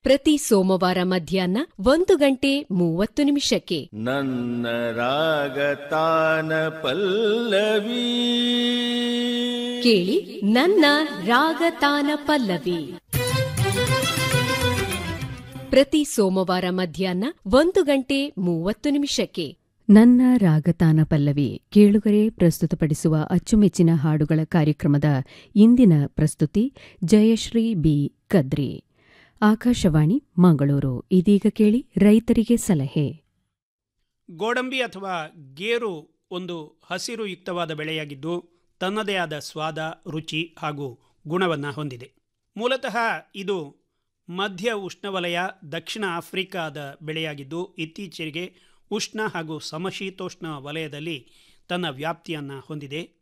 ಪ್ರತಿ ಸೋಮವಾರ ಮಧ್ಯಾಹ್ನ ಒಂದು ಗಂಟೆ ಮೂವತ್ತು ನಿಮಿಷಕ್ಕೆ ನನ್ನ ರಾಗತಾನ ಪಲ್ಲವಿ ಕೇಳಿ ನನ್ನ ರಾಗತಾನ ಪಲ್ಲವಿ ಪ್ರತಿ ಸೋಮವಾರ ಮಧ್ಯಾಹ್ನ ಒಂದು ಗಂಟೆ ಮೂವತ್ತು ನಿಮಿಷಕ್ಕೆ ನನ್ನ ರಾಗತಾನ ಪಲ್ಲವಿ ಕೇಳುಗರೆ ಪ್ರಸ್ತುತಪಡಿಸುವ ಅಚ್ಚುಮೆಚ್ಚಿನ ಹಾಡುಗಳ ಕಾರ್ಯಕ್ರಮದ ಇಂದಿನ ಪ್ರಸ್ತುತಿ ಜಯಶ್ರೀ ಬಿ ಕದ್ರಿ ಆಕಾಶವಾಣಿ ಮಂಗಳೂರು ಇದೀಗ ಕೇಳಿ ರೈತರಿಗೆ ಸಲಹೆ ಗೋಡಂಬಿ ಅಥವಾ ಗೇರು ಒಂದು ಹಸಿರು ಯುಕ್ತವಾದ ಬೆಳೆಯಾಗಿದ್ದು ತನ್ನದೇ ಆದ ಸ್ವಾದ ರುಚಿ ಹಾಗೂ ಗುಣವನ್ನು ಹೊಂದಿದೆ ಮೂಲತಃ ಇದು ಮಧ್ಯ ಉಷ್ಣವಲಯ ದಕ್ಷಿಣ ಆಫ್ರಿಕಾದ ಬೆಳೆಯಾಗಿದ್ದು ಇತ್ತೀಚೆಗೆ ಉಷ್ಣ ಹಾಗೂ ಸಮಶೀತೋಷ್ಣ ವಲಯದಲ್ಲಿ ತನ್ನ ವ್ಯಾಪ್ತಿಯನ್ನು ಹೊಂದಿದೆ